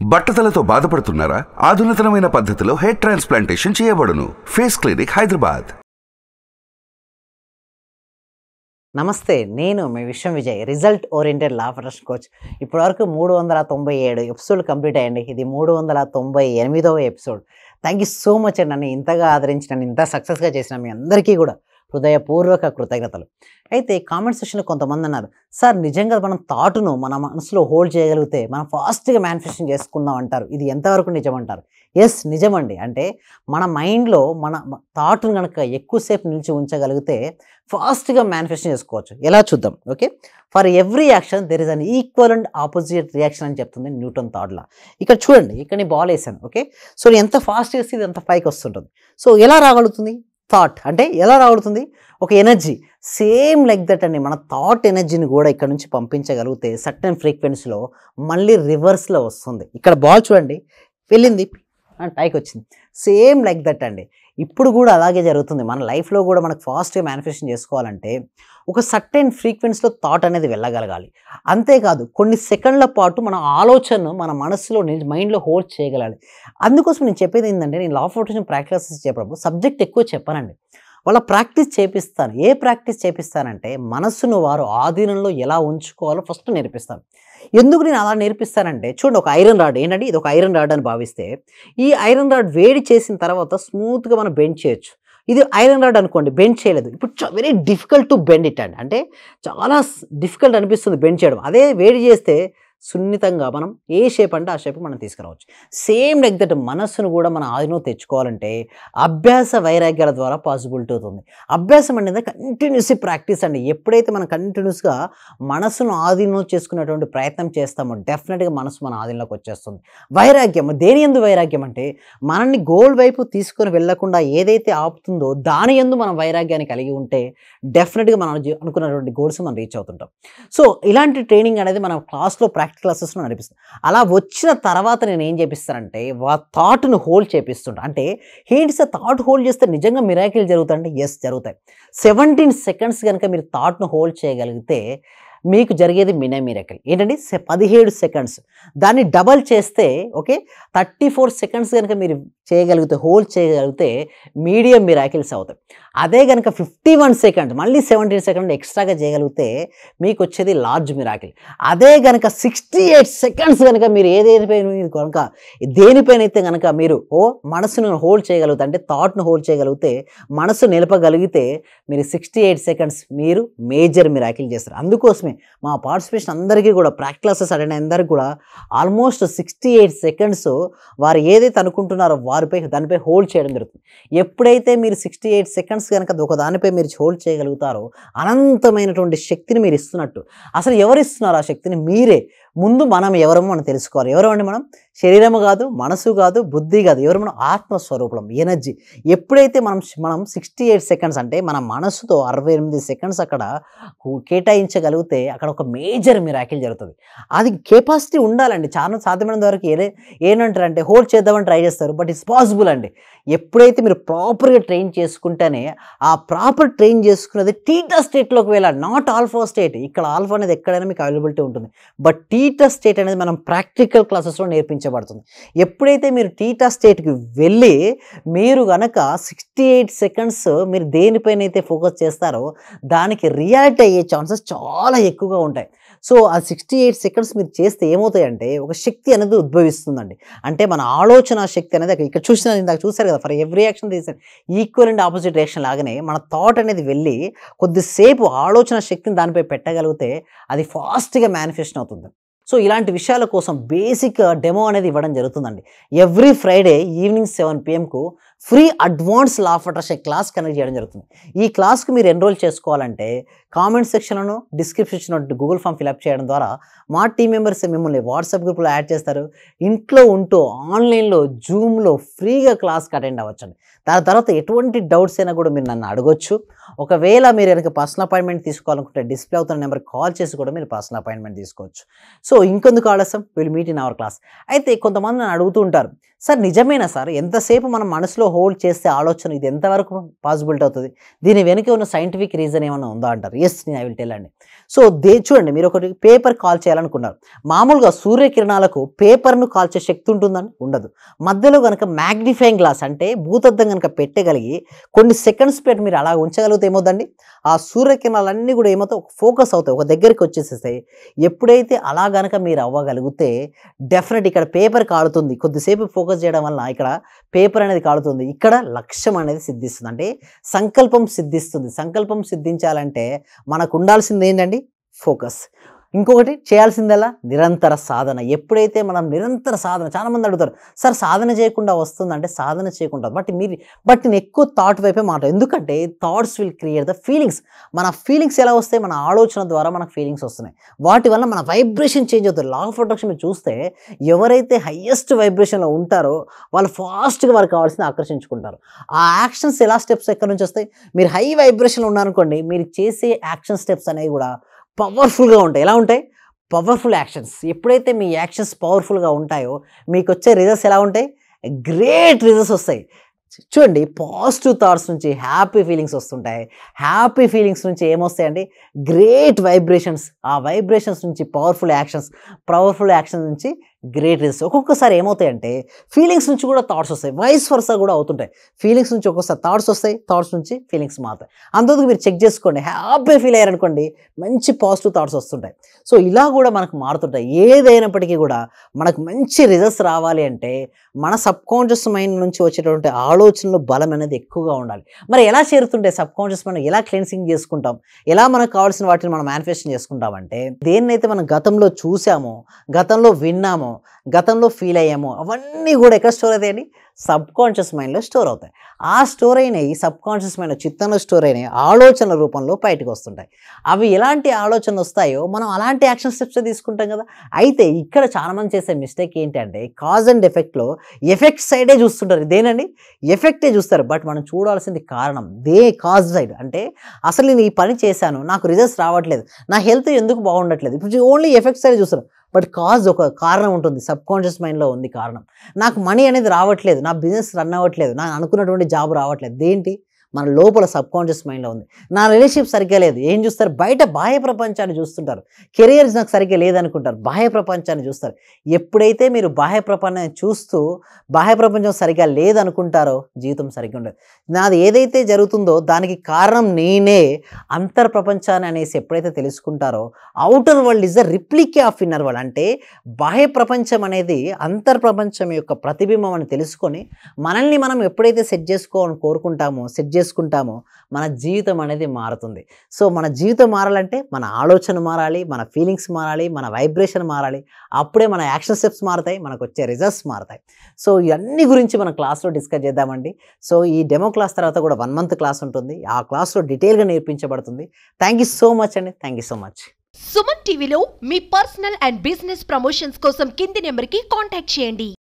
బట్టతలతో బాధపడుతున్నారా ఆధునితనమైన పద్ధతిలో హెయిర్ ట్రాన్స్ప్లాంటేషన్ చేయబడును ఫేస్ క్లినిక్ హైదరాబాద్ నమస్తే నేను మీ విశ్వం విజయ్ రిజల్ట్ ఓరియంటెడ్ లా ప్రొడక్షన్ కోచ్ ఇప్పటివరకు మూడు వందల తొంభై ఏడు ఎపిసోడ్ కంప్లీట్ అయ్యండి ఇది మూడు వందల తొంభై ఎనిమిదవ episode thank you so much అండి నన్ను ఇంతగా ఆదరించి నన్ను ఇంత సక్సెస్గా చేసిన మీ అందరికీ కూడా హృదయపూర్వక కృతజ్ఞతలు అయితే కామెంట్ సెక్షన్లో కొంతమంది అన్నారు సార్ నిజంగా మనం థాట్ను మన మనసులో హోల్డ్ చేయగలిగితే మనం ఫాస్ట్గా మేనిఫెస్టేషన్ చేసుకుందాం అంటారు ఇది ఎంతవరకు నిజం అంటారు ఎస్ నిజమండి అంటే మన మైండ్లో మన థాట్ను కనుక ఎక్కువసేపు నిలిచి ఉంచగలిగితే ఫాస్ట్గా మేనిఫెస్టేషన్ చేసుకోవచ్చు ఎలా చూద్దాం okay for every action there is an equal and opposite reaction అని చెప్తుంది న్యూటన్ థాట్లా ఇక్కడ చూడండి ఇక్కడ నేను బాల్ వేసాను ఓకే సో నేను ఎంత ఫాస్ట్ చేస్తే ఇది ఎంత పైకి వస్తుంటుంది సో ఎలా రాగలుగుతుంది థాట్ అంటే ఎలా రాగలుగుతుంది ఒక ఎనర్జీ సేమ్ లైక్ దట్ అండి మన థాట్ ఎనర్జీని కూడా ఇక్కడ నుంచి పంపించగలిగితే సర్టన్ ఫ్రీక్వెన్సీలో మళ్ళీ రివర్స్లో వస్తుంది ఇక్కడ బాల్ చూడండి వెళ్ళింది అండ్ పైకి వచ్చింది సేమ్ లైక్ దట్ అండి ఇప్పుడు కూడా అలాగే జరుగుతుంది మన లైఫ్లో కూడా మనకు ఫాస్ట్గా మేనిఫెస్టేషన్ చేసుకోవాలంటే ఒక సర్టెన్ ఫ్రీక్వెన్సీలో థాట్ అనేది వెళ్ళగలగాలి అంతేకాదు కొన్ని సెకండ్ల పాటు మన ఆలోచనను మన మనసులో మైండ్లో హోల్డ్ చేయగలాలి అందుకోసం నేను చెప్పేది ఏంటంటే నేను లా ఆఫ్ రొటేషన్ ప్రాక్టీసెస్ చెప్పినప్పుడు సబ్జెక్ట్ ఎక్కువ చెప్పానండి వాళ్ళ ప్రాక్టీస్ చేపిస్తాను ఏ ప్రాక్టీస్ చేపిస్తానంటే మనస్సును వారు ఆధీనంలో ఎలా ఉంచుకోవాలో ఫస్ట్ నేర్పిస్తాను ఎందుకు నేను అలా నేర్పిస్తానంటే చూడండి ఒక ఐరన్ రాడ్ ఏంటంటే ఇది ఒక ఐరన్ రాడ్ అని భావిస్తే ఈ ఐరన్ రాడ్ వేడి చేసిన తర్వాత స్మూత్గా మనం బెండ్ చేయొచ్చు ఇది ఐరన్ రాడ్ అనుకోండి బెండ్ చేయలేదు ఇప్పుడు very difficult to bend it అండి అంటే చాలా డిఫికల్ట్ అనిపిస్తుంది బెండ్ చేయడం అదే వేడి చేస్తే సున్నితంగా మనం ఏ షేప్ అంటే ఆ షేప్ మనం తీసుకురావచ్చు సేమ్ లైక్ దట్ మనస్సును కూడా మన ఆధీనం తెచ్చుకోవాలంటే అభ్యాస వైరాగ్యాల ద్వారా పాసిబిలిటీ అవుతుంది అభ్యాసం అనేది కంటిన్యూస్ ప్రాక్టీస్ అండి ఎప్పుడైతే మనం కంటిన్యూస్గా మనస్సును ఆధీనం చేసుకునేటువంటి ప్రయత్నం చేస్తామో డెఫినెట్గా మనసు మన ఆధీనంలోకి వచ్చేస్తుంది వైరాగ్యం దేని ఎందు వైరాగ్యం అంటే మనల్ని గోల్ వైపు తీసుకొని వెళ్లకుండా ఏదైతే ఆపుతుందో దాని ఎందు మనం వైరాగ్యాన్ని కలిగి ఉంటే డెఫినెట్గా మనం అనుకున్నటువంటి గోల్స్ మనం రీచ్ అవుతుంటాం సో ఇలాంటి ట్రైనింగ్ అనేది మనం క్లాస్లో ప్రాక్టీస్ క్లాసెస్లో నడిపిస్తాం అలా వచ్చిన తర్వాత నేను ఏం చేపిస్తానంటే వా థాట్ను హోల్డ్ చేపిస్తుంటా అంటే హేంట్స్ థాట్ హోల్డ్ చేస్తే నిజంగా మిరాకిల్ జరుగుతాయంటే ఎస్ జరుగుతాయి సెవెంటీన్ సెకండ్స్ కనుక మీరు థాట్ను హోల్డ్ చేయగలిగితే మీకు జరిగేది మినే మిరకల్ ఏంటంటే పదిహేడు సెకండ్స్ దాన్ని డబల్ చేస్తే ఓకే థర్టీ ఫోర్ సెకండ్స్ కనుక మీరు చేయగలిగితే హోల్డ్ చేయగలిగితే మీడియం మిరాకిల్స్ అవుతాయి అదే కనుక ఫిఫ్టీ వన్ సెకండ్స్ మళ్ళీ సెవెంటీన్ సెకండ్ ఎక్స్ట్రాగా చేయగలిగితే మీకు వచ్చేది లార్జ్ మిరాకిల్ అదే కనుక సిక్స్టీ ఎయిట్ సెకండ్స్ కనుక మీరు ఏదేనిపైన మీరు కనుక దేనిపైన అయితే కనుక మీరు ఓ మనసును హోల్డ్ చేయగలుగుతారు అంటే థాట్ను హోల్డ్ చేయగలిగితే మనసు నిలపగలిగితే మీరు సిక్స్టీ ఎయిట్ సెకండ్స్ మీరు మేజర్ మిరాకిల్ చేస్తారు అందుకోసమే మా పార్టిసిపేషన్ అందరికీ కూడా ప్రాక్టీస్ క్లాసెస్ అటెండ్ అందరికీ కూడా ఆల్మోస్ట్ సిక్స్టీ ఎయిట్ సెకండ్స్ వారు ఏదైతే అనుకుంటున్నారో వారిపై దానిపై హోల్డ్ చేయడం జరుగుతుంది ఎప్పుడైతే మీరు సిక్స్టీ ఎయిట్ సెకండ్స్ కనుక ఒక దానిపై మీరు హోల్డ్ చేయగలుగుతారో అనంతమైనటువంటి శక్తిని మీరు ఇస్తున్నట్టు అసలు ఎవరు ఇస్తున్నారు ఆ శక్తిని మీరే ముందు మనం ఎవరమో మనం తెలుసుకోవాలి ఎవరు అండి మనం శరీరము కాదు మనసు కాదు బుద్ధి కాదు ఎవరు మనం ఆత్మస్వరూపం ఎనర్జీ ఎప్పుడైతే మనం మనం సిక్స్టీ ఎయిట్ సెకండ్స్ అంటే మన మనసుతో అరవై ఎనిమిది సెకండ్స్ అక్కడ కేటాయించగలిగితే అక్కడ ఒక మేజర్ మిరాకిల్ జరుగుతుంది అది కెపాసిటీ ఉండాలండి చాలా సాధ్యమైనంత వరకు ఏ ఏంటంటారు అంటే హోల్డ్ చేద్దామని ట్రై చేస్తారు బట్ ఇట్స్ పాసిబుల్ అండి ఎప్పుడైతే మీరు ప్రాపర్గా ట్రైన్ చేసుకుంటేనే ఆ ప్రాపర్ ట్రైన్ చేసుకున్నది టీటా స్టేట్లోకి వెళ్ళాలి నాట్ ఆల్ఫా స్టేట్ ఇక్కడ ఆల్ఫా అనేది ఎక్కడైనా మీకు అవైలబిలిటీ ఉంటుంది బట్ టీటా స్టేట్ అనేది మనం ప్రాక్టికల్ క్లాసెస్లో నేర్పించబడుతుంది ఎప్పుడైతే మీరు టీటా స్టేట్కి వెళ్ళి మీరు గనక సిక్స్టీ ఎయిట్ సెకండ్స్ మీరు దేనిపైన అయితే ఫోకస్ చేస్తారో దానికి రియాలిటీ అయ్యే ఛాన్సెస్ చాలా ఎక్కువగా ఉంటాయి సో ఆ సిక్స్టీ ఎయిట్ సెకండ్స్ మీరు చేస్తే ఏమవుతాయంటే ఒక శక్తి అనేది ఉద్భవిస్తుందండి అంటే మన ఆలోచన శక్తి అనేది ఇక్కడ చూసిన ఇందాక చూసారు కదా ఫర్ ఎవ్రీ యాక్షన్ తీసారు ఈక్వల్ అండ్ ఆపోజిట్ రియాక్షన్ లాగానే మన థాట్ అనేది వెళ్ళి కొద్దిసేపు ఆలోచన శక్తిని దానిపై పెట్టగలిగితే అది ఫాస్ట్గా మేనిఫెస్టేషన్ అవుతుంది సో ఇలాంటి విషయాల కోసం బేసిక్ డెమో అనేది ఇవ్వడం జరుగుతుందండి ఎవ్రీ ఫ్రైడే ఈవినింగ్ సెవెన్ పిఎంకు free advance law of attraction class connect చేయడం జరుగుతుంది ఈ క్లాస్కి మీరు ఎన్రోల్ చేసుకోవాలంటే కామెంట్ సెక్షన్లను డిస్క్రిప్షన్ గూగుల్ ఫామ్ ఫిలప్ చేయడం ద్వారా మా టీం మెంబర్స్ మిమ్మల్ని వాట్సాప్ గ్రూప్లో యాడ్ చేస్తారు ఇంట్లో ఉంటూ ఆన్లైన్లో జూమ్లో ఫ్రీగా క్లాస్కి అటెండ్ అవ్వచ్చండి దాని తర్వాత ఎటువంటి డౌట్స్ అయినా కూడా మీరు నన్ను అడగొచ్చు ఒకవేళ మీరు కనుక పర్సనల్ అపాయింట్మెంట్ తీసుకోవాలనుకుంటే డిస్ప్లే అవుతున్న నెంబర్ కాల్ చేసి కూడా మీరు పర్సనల్ అపాయింట్మెంట్ తీసుకోవచ్చు సో సో ఇంకొందుకు ఆలస్యం will meet in our class అయితే కొంతమంది నన్ను అడుగుతూ ఉంటారు సార్ నిజమేనా సార్ ఎంతసేపు మనం మనసులో హోల్డ్ చేస్తే ఆలోచన ఇది ఎంతవరకు పాసిబిలిటీ అవుతుంది దీని వెనుక ఉన్న సైంటిఫిక్ రీజన్ ఏమైనా ఉందా అంటారు ఎస్ నేను ఐ విల్ టెల్ అండి సో దే చూడండి మీరు ఒకటి పేపర్ కాల్ చేయాలనుకున్నారు మామూలుగా సూర్యకిరణాలకు పేపర్ను కాల్చే శక్తి ఉంటుందని ఉండదు మధ్యలో కనుక మ్యాగ్నిఫైయింగ్ గ్లాస్ అంటే భూతద్దం కనుక పెట్టగలిగి కొన్ని సెకండ్స్ పెట్టి మీరు అలా ఉంచగలిగితే ఏమవుతుందండి ఆ సూర్యకిరణాలన్నీ కూడా ఏమవుతాయి ఒక ఫోకస్ అవుతాయి ఒక దగ్గరికి వచ్చేసేస్తాయి ఎప్పుడైతే అలా గనక మీరు అవ్వగలిగితే డెఫినెట్ ఇక్కడ పేపర్ కాలుతుంది కొద్దిసేపు ఫోకస్ చేయడం వల్ల ఇక్కడ పేపర్ అనేది కాలుతుంది ఇక్కడ లక్ష్యం అనేది సిద్ధిస్తుంది అంటే సంకల్పం సిద్ధిస్తుంది సంకల్పం సిద్ధించాలంటే మనకు ఉండాల్సింది ఏంటండి ఫోకస్ ఇంకొకటి చేయాల్సిందల్లా నిరంతర సాధన ఎప్పుడైతే మనం నిరంతర సాధన చాలా మంది అడుగుతారు సార్ సాధన చేయకుండా వస్తుందంటే సాధన చేయకుండా బట్ మీరు బట్ నేను ఎక్కువ థాట్ వైపే మాట ఎందుకంటే thoughts will create the feelings మన ఫీలింగ్స్ ఎలా వస్తాయి మన ఆలోచన ద్వారా మనకు ఫీలింగ్స్ వస్తున్నాయి వాటి వల్ల మన వైబ్రేషన్ చేంజ్ అవుతుంది లా ఆఫ్ ప్రొటెక్షన్ మీరు చూస్తే ఎవరైతే హయ్యెస్ట్ వైబ్రేషన్లో ఉంటారో వాళ్ళు ఫాస్ట్గా వారికి కావాల్సింది ఆకర్షించుకుంటారు ఆ యాక్షన్స్ ఎలా స్టెప్స్ ఎక్కడి నుంచి వస్తాయి మీరు హై వైబ్రేషన్లో ఉన్నారనుకోండి మీరు చేసే యాక్షన్ స్టెప్స్ అనేవి కూడా పవర్ఫుల్గా ఉంటాయి ఎలా ఉంటాయి పవర్ఫుల్ యాక్షన్స్ ఎప్పుడైతే మీ యాక్షన్స్ పవర్ఫుల్గా ఉంటాయో మీకు వచ్చే రిజల్ట్స్ ఎలా ఉంటాయి గ్రేట్ రిజల్ట్స్ వస్తాయి చూడండి పాజిటివ్ థాట్స్ నుంచి హ్యాపీ ఫీలింగ్స్ వస్తుంటాయి హ్యాపీ ఫీలింగ్స్ నుంచి ఏమొస్తాయండి గ్రేట్ వైబ్రేషన్స్ ఆ వైబ్రేషన్స్ నుంచి పవర్ఫుల్ యాక్షన్స్ పవర్ఫుల్ యాక్షన్స్ నుంచి గ్రేట్ రిజల్ట్స్ ఒక్కొక్కసారి ఏమవుతాయంటే ఫీలింగ్స్ నుంచి కూడా థాట్స్ వస్తాయి వైస్ వర్సా కూడా అవుతుంటాయి ఫీలింగ్స్ నుంచి ఒక్కొక్కసారి థాట్స్ వస్తాయి థాట్స్ నుంచి ఫీలింగ్స్ మారుతాయి అందుకు మీరు చెక్ చేసుకోండి హ్యాపీ ఫీల్ అయ్యారనుకోండి మంచి పాజిటివ్ థాట్స్ వస్తుంటాయి సో ఇలా కూడా మనకు మారుతుంటాయి ఏదైనప్పటికీ కూడా మనకు మంచి రిజల్ట్స్ రావాలి అంటే మన సబ్ కాన్షియస్ మైండ్ నుంచి వచ్చేటువంటి ఆలోచనలు బలం అనేది ఎక్కువగా ఉండాలి మరి ఎలా చేరుతుంటాయి సబ్ కాన్షియస్ మైండ్ ఎలా క్లెన్సింగ్ చేసుకుంటాం ఎలా మనకు కావాల్సిన వాటిని మనం మేనిఫెస్టేషన్ చేసుకుంటామంటే దేన్నైతే మనం గతంలో చూసామో గతంలో విన్నామో గతంలో ఫీల్ అయ్యామో అవన్నీ కూడా ఎక్కడ స్టోర్ అవుతాయండి సబ్ కాన్షియస్ మైండ్లో స్టోర్ అవుతాయి ఆ స్టోర్ అయినవి సబ్ కాన్షియస్ మైండ్ చిత్తంలో స్టోర్ అయినవి ఆలోచనల రూపంలో బయటకు వస్తుంటాయి అవి ఎలాంటి ఆలోచనలు వస్తాయో మనం అలాంటి యాక్షన్ స్టెప్స్ తీసుకుంటాం కదా అయితే ఇక్కడ చాలా మంది చేసే మిస్టేక్ ఏంటంటే కాజ్ అండ్ ఎఫెక్ట్లో ఎఫెక్ట్ సైడే చూస్తుంటారు ఇదేనండి ఎఫెక్టే చూస్తారు బట్ మనం చూడాల్సింది కారణం దే కాజ్ సైడ్ అంటే అసలు నేను ఈ పని చేశాను నాకు రిజల్ట్స్ రావట్లేదు నా హెల్త్ ఎందుకు బాగుండట్లేదు ఇప్పుడు ఓన్లీ ఎఫెక్ట్ సైడ్ చూస్తారు బట్ కాజ్ ఒక కారణం ఉంటుంది సబ్ కాన్షియస్ మైండ్లో ఉంది కారణం నాకు మనీ అనేది రావట్లేదు నా బిజినెస్ రన్ అవ్వట్లేదు నా అనుకున్నటువంటి జాబ్ రావట్లేదు దేంటి మన లోపల సబ్ కాన్షియస్ మైండ్లో ఉంది నా రిలేషన్షిప్ సరిగ్గా లేదు ఏం చూస్తారు బయట బాహ్య ప్రపంచాన్ని చూస్తుంటారు కెరియర్ నాకు సరిగ్గా లేదనుకుంటారు బాహ్య ప్రపంచాన్ని చూస్తారు ఎప్పుడైతే మీరు బాహ్య ప్రపంచాన్ని చూస్తూ బాహ్య ప్రపంచం సరిగ్గా లేదనుకుంటారో జీవితం సరిగ్గా ఉండదు నాది ఏదైతే జరుగుతుందో దానికి కారణం నేనే అంతర్ ప్రపంచాన్ని అనేసి ఎప్పుడైతే తెలుసుకుంటారో outer world is the replica of inner world అంటే బాహ్య ప్రపంచం అనేది అంతర్ ప్రపంచం యొక్క ప్రతిబింబం అని తెలుసుకొని మనల్ని మనం ఎప్పుడైతే సెట్ చేసుకోవాలని కోరుకుంటామో సెట్ చేసుకుంటామో మన జీవితం అనేది మారుతుంది సో మన జీవితం మారాలంటే మన ఆలోచన మారాలి మన ఫీలింగ్స్ మారాలి మన వైబ్రేషన్ మారాలి అప్పుడే మన యాక్షన్ స్టెప్స్ మారుతాయి మనకు వచ్చే రిజల్ట్స్ మారుతాయి సో ఇవన్నీ గురించి మనం క్లాస్లో డిస్కస్ చేద్దామండి సో ఈ డెమో క్లాస్ తర్వాత కూడా వన్ మంత్ క్లాస్ ఉంటుంది ఆ క్లాస్లో డీటెయిల్గా నేర్పించబడుతుంది థ్యాంక్ యూ సో మచ్ అండి thank you so much Suman టీవీలో మీ పర్సనల్ అండ్ బిజినెస్ ప్రమోషన్స్ కోసం కింది నెంబర్కి కాంటాక్ట్ చేయండి